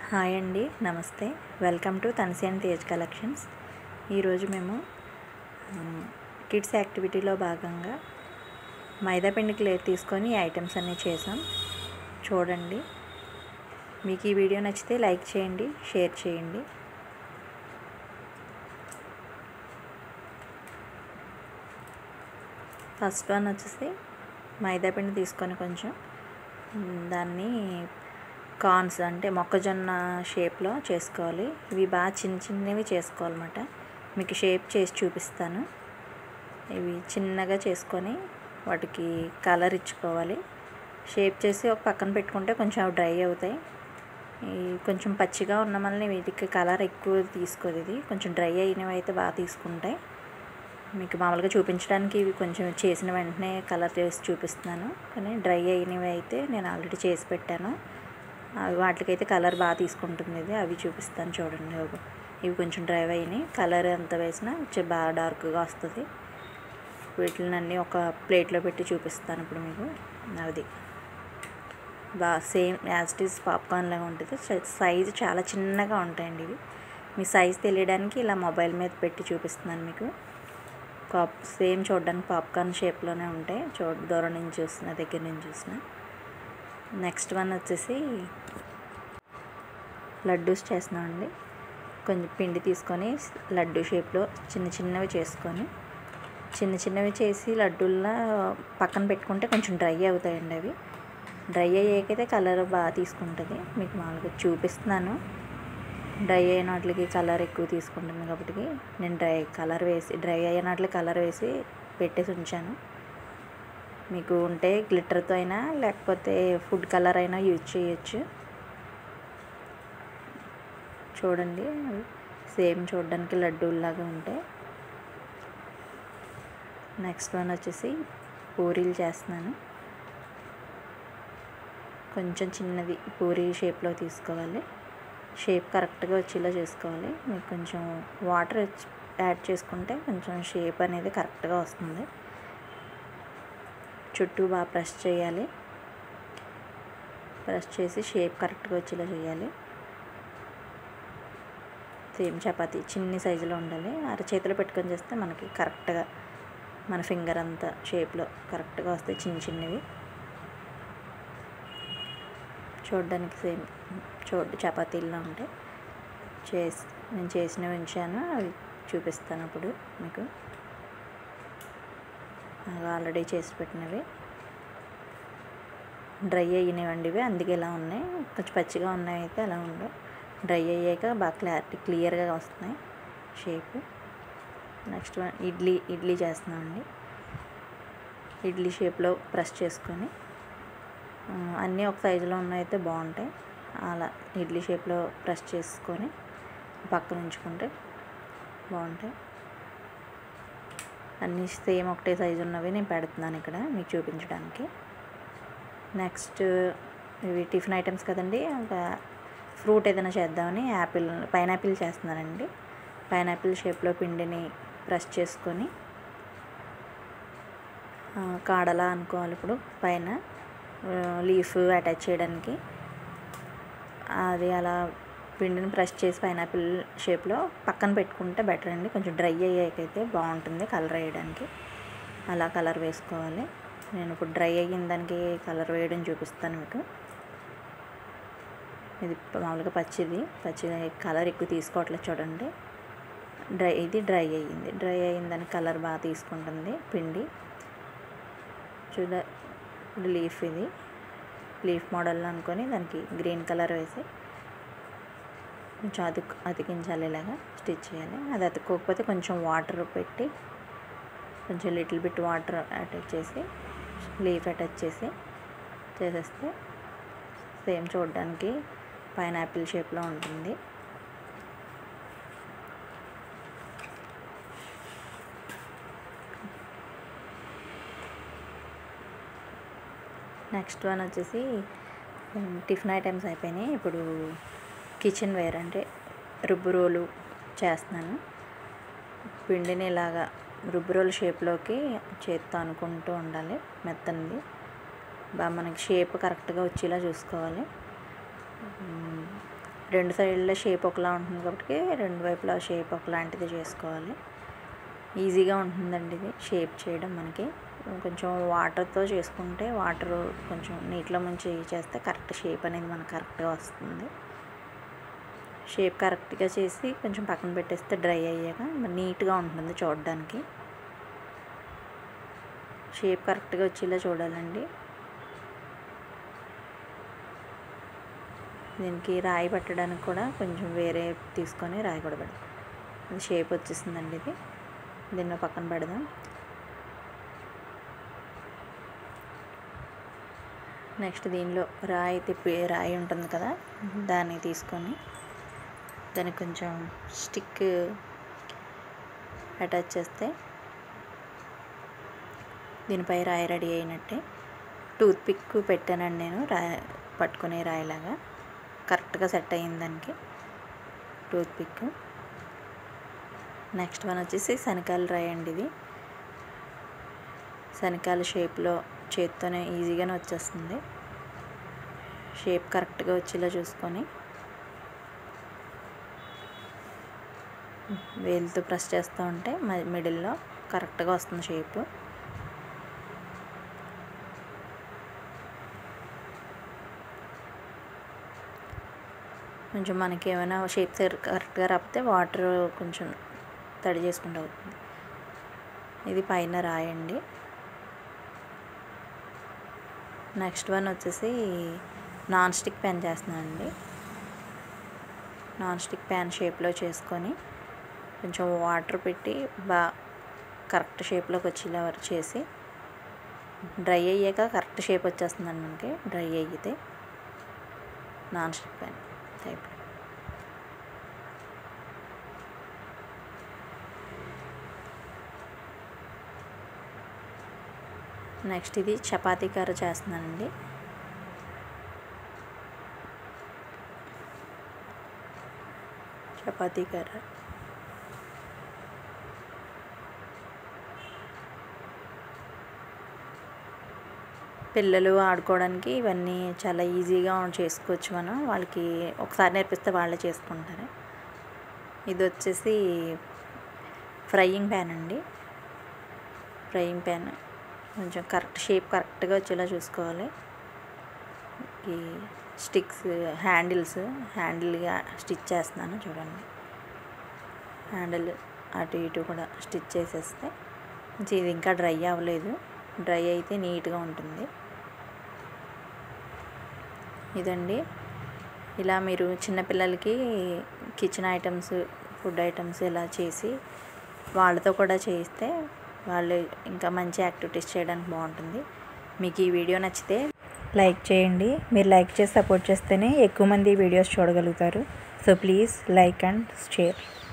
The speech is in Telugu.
హాయ్ అండి నమస్తే welcome to Tansen Tej collections ఈరోజు మేము కిడ్స్ యాక్టివిటీలో భాగంగా మైదా పిండి క్లేర్ తీసుకొని ఈ ఐటమ్స్ అన్నీ చేసాం చూడండి మీకు ఈ వీడియో నచ్చితే లైక్ చేయండి షేర్ చేయండి ఫస్ట్ వన్ వచ్చేసి మైదా పిండి తీసుకొని కొంచెం మ్, దాన్ని కార్న్స్ అంటే మొక్కజొన్న షేప్లో చేసుకోవాలి ఇవి బాగా చిన్న చిన్నవి చేసుకోవాలన్నమాట మీకు షేప్ చేసి చూపిస్తాను ఇవి చిన్నగా చేసుకొని వాటికి కలర్ ఇచ్చుకోవాలి షేప్ చేసి ఒక పక్కన పెట్టుకుంటే కొంచెం అవి డ్రై అవుతాయి ఈ కొంచెం పచ్చిగా ఉన్న వల్ల వీటికి కలర్ ఎక్కువ తీసుకోదు ఇది కొంచెం డ్రై అయినవి అయితే బాగా తీసుకుంటాయి మీకు మామూలుగా చూపించడానికి ఇవి కొంచెం చేసిన వెంటనే కలర్ చేసి చూపిస్తున్నాను కానీ డ్రై అయినవి అయితే నేను ఆల్రెడీ చేసి పెట్టాను అవి వాటికైతే కలర్ బాగా తీసుకుంటుంది ఇది అవి చూపిస్తాను చూడండి ఇవి. ఇవి కొంచెం డ్రై అయినాయి కలర్ ఎంత వేసినా చే- బాగా డార్క్గా వస్తుంది వీటిని అన్నీ ఒక ప్లేట్లో పెట్టి చూపిస్తాను ఇప్పుడు మీకు అది బాగా same as it is popcorn లాగా ఉంటుంది సైజు చాలా చిన్నగా ఉంటాయండి ఇవి మీ సైజ్ తెలియడానికి ఇలా మొబైల్ మీద పెట్టి చూపిస్తున్నాను మీకు పాప్ సేమ్ చూడడానికి పాప్కార్న్ షేప్లోనే ఉంటాయి చూ దూరం నుంచి చూసిన దగ్గర నుంచి చూసిన నెక్స్ట్ వన్ వచ్చేసి లడ్డూస్ చేస్తున్నామండి కొంచెం పిండి తీసుకొని లడ్డు షేప్లో చిన్న చిన్నవి చేసుకొని చిన్న చిన్నవి చేసి లడ్డూల్లా పక్కన పెట్టుకుంటే కొంచెం డ్రై అవుతాయండి అవి డ్రై అయ్యాకైతే కలర్ బాగా తీసుకుంటుంది మీకు మామూలుగా చూపిస్తున్నాను డ్రై అయిన వాటికి కలర్ ఎక్కువ తీసుకుంటుంది కాబట్టి నేను డ్రై కలర్ వేసి డ్రై అయిన వాటికి కలర్ వేసి పెట్టేసి ఉంచాను మీకు ఉంటే గ్లిటర్తో అయినా లేకపోతే ఫుడ్ కలర్ అయినా యూజ్ చేయొచ్చు చూడండి అవి సేమ్ చూడడానికి లడ్డూల్లాగా ఉంటాయి నెక్స్ట్ వన్ వచ్చేసి పూరీలు చేస్తున్నాను కొంచెం చిన్నది పూరీ షేప్లో తీసుకోవాలి షేప్ కరెక్ట్గా వచ్చేలా చేసుకోవాలి మీకు కొంచెం వాటర్ యాడ్ చేసుకుంటే కొంచెం షేప్ అనేది కరెక్ట్గా వస్తుంది చుట్టూ బాగా ప్రెస్ చేయాలి ప్రెస్ చేసి షేప్ కరెక్ట్గా వచ్చేలా చేయాలి సేమ్ చపాతీ చిన్ని సైజులో ఉండాలి అరచేతిలో పెట్టుకొని చేస్తే మనకి కరెక్ట్గా మన ఫింగర్ అంత షేప్లో కరెక్ట్గా వస్తాయి చిన్న చిన్నవి చూడడానికి సేమ్ చూడ చపాతీల్లో ఉంటాయి చేసి నేను చేసినవి ఉంచాను అవి చూపిస్తాను అప్పుడు మీకు అవి ఆల్రెడీ చేసి పెట్టినవి డ్రై అయినవండి ఇవి అందుకే ఇలా ఉన్నాయి కొంచెం పచ్చిగా ఉన్నాయి అయితే అలా ఉండవు డ్రై అయ్యాక బాగా క్లారిటీ క్లియర్గా వస్తున్నాయి shape next one idli idli చేస్తున్నామండి ఇడ్లీ షేప్లో ప్రెస్ చేసుకొని ఆ, అన్నీ ఒక సైజులో ఉన్నైతే బాగుంటాయి అలా ఇడ్లీ షేప్లో ప్రెస్ చేసుకొని పక్కన ఉంచుకుంటే బాగుంటాయి అన్నీ సేమ్ ఒకటే సైజు ఉన్నవి నేను పెడుతున్నాను ఇక్కడ మీకు చూపించడానికి నెక్స్ట్ ఇవి టిఫిన్ ఐటమ్స్ కదండి ఇంకా ఫ్రూట్ ఏదైనా చేద్దామని యాపిల్ పైనాపిల్ చేస్తున్నానండి పైనాపిల్ షేప్లో పిండిని ప్రెస్ చేసుకొని ఆ, కాడలా అనుకోవాలి ఇప్పుడు పైన లీఫ్ అటాచ్ చేయడానికి అది అలా పిండిని ప్రెస్ చేసి పైనాపిల్ షేప్లో పక్కన పెట్టుకుంటే బెటర్ అండి కొంచెం డ్రై అయ్యాకైతే బాగుంటుంది కలర్ వేయడానికి అలా కలర్ వేసుకోవాలి నేను ఇప్పుడు డ్రై అయిన దానికి కలర్ వేయడం చూపిస్తాను మీకు ఇది మామూలుగా పచ్చిది పచ్చి కలర్ ఎక్కువ తీసుకోవట్లేదు చూడండి డ్రై ఇది డ్రై అయ్యింది డ్రై అయిన దానికి కలర్ బాగా తీసుకుంటుంది పిండి చూడ ఇప్పుడు లీఫ్ ఇది లీఫ్ మోడల్ అనుకొని దానికి గ్రీన్ కలర్ వేసి కొంచెం అతుక్ అతికించాలి ఇలాగా స్టిచ్ చేయాలి అది అతుక్కోకపోతే కొంచెం వాటర్ పెట్టి కొంచెం లిటిల్ బిట్ వాటర్ అటాచ్ చేసి లీఫ్ అటాచ్ చేసి చేసేస్తే సేమ్ చూడడానికి పైనాపిల్ షేప్లో ఉంటుంది నెక్స్ట్ వన్ వచ్చేసి ఉమ్, టిఫిన్ ఐటమ్స్ అయిపోయినాయి ఇప్పుడు కిచెన్ వేర్ అంటే రుబ్బు రోలు చేస్తున్నాను పిండిని ఇలాగా రుబ్బు రోలు షేప్లోకి చేత్తో అనుకుంటూ ఉండాలి మెత్తనిది బాగా మనకి షేప్ కరెక్ట్గా వచ్చేలా చూసుకోవాలి మ్మ్. రెండు సైడ్ల షేప్ ఒకలా ఉంటుంది కాబట్టి రెండు వైపులా షేప్ ఒకలాంటిది చేసుకోవాలి ఈజీగా ఉంటుందండి ఇది షేప్ చేయడం మనకి కొంచెం వాటర్తో చేసుకుంటే వాటర్ కొంచెం నీటిలో ముంచి చేస్తే కరెక్ట్ షేప్ అనేది మనకు కరెక్ట్గా వస్తుంది షేప్ కరెక్ట్గా చేసి కొంచెం పక్కన పెట్టేస్తే డ్రై అయ్యాక నీట్గా ఉంటుంది చూడడానికి షేప్ కరెక్ట్గా వచ్చేలా చూడాలండి దీనికి రాయి పెట్టడానికి కూడా కొంచెం వేరే తీసుకొని రాయి కూడా పెడదాం ఇది షేప్ వచ్చేసిందండి ఇది దీన్ని పక్కన పెడదాం నెక్స్ట్ దీనిలో రాయి తిప్పి రాయి ఉంటుంది కదా దాన్ని తీసుకొని దానికి కొంచెం స్టిక్ అటాచ్ చేస్తే దీనిపై రాయి రెడీ అయినట్టే టూత్ పిక్ పెట్టానండి నేను రాయి పట్టుకునే రాయిలాగా కరెక్ట్గా సెట్ అయ్యింది దానికి టూత్ పిక్ నెక్స్ట్ వన్ వచ్చేసి శనకాయలు రాయి అండి ఇది శనకాయల షేప్లో చేత్తోనే ఈజీగానే వచ్చేస్తుంది షేప్ కరెక్ట్గా వచ్చేలా చూసుకొని వేలుతో ప్రెస్ చేస్తూ ఉంటే మిడిల్లో కరెక్ట్గా వస్తుంది షేపు కొంచెం మనకి ఏమైనా షేప్ కరెక్ట్గా రాపితే వాటర్ కొంచెం తడి చేసుకుంటూ అవుతుంది ఇది పైన రాయండి నెక్స్ట్ వన్ వచ్చేసి నాన్ స్టిక్ ప్యాన్ చేస్తున్నానండి నాన్ స్టిక్ ప్యాన్ షేప్లో చేసుకొని కొంచెం వాటర్ పెట్టి బా కరెక్ట్ షేప్లోకి వచ్చేలా చేసి డ్రై అయ్యాక కరెక్ట్ షేప్ వచ్చేస్తుందండి మనకి డ్రై అయితే non stick pan type next ఇది చపాతీ కర్ర చేస్తున్నానండి చపాతీ కర్ర పిల్లలు ఆడుకోవడానికి ఇవన్నీ చాలా ఈజీగా చేసుకోవచ్చు మనం వాళ్ళకి ఒకసారి నేర్పిస్తే వాళ్ళే చేసుకుంటారు ఇది వచ్చేసి ఫ్రైయింగ్ ప్యాన్ అండి ఫ్రైయింగ్ ప్యాన్ కొంచెం కరెక్ట్ షేప్ కరెక్ట్గా వచ్చేలా చూసుకోవాలి ఈ స్టిక్స్ హ్యాండిల్స్ హ్యాండిల్గా స్టిచ్ చేస్తున్నాను చూడండి హ్యాండిల్ అటు ఇటు కూడా స్టిచ్ చేసేస్తే ఇది ఇంకా డ్రై అవ్వలేదు డ్రై అయితే నీట్గా ఉంటుంది ఇదండి ఇలా మీరు చిన్నపిల్లలకి కిచెన్ ఐటమ్స్ ఫుడ్ ఐటమ్స్ ఇలా చేసి వాళ్ళతో కూడా చేస్తే వాళ్ళు ఇంకా మంచి యాక్టివిటీస్ చేయడానికి బాగుంటుంది మీకు ఈ వీడియో నచ్చితే లైక్ చేయండి మీరు లైక్ చేసి సపోర్ట్ చేస్తేనే ఎక్కువ మంది వీడియోస్ చూడగలుగుతారు so please like and share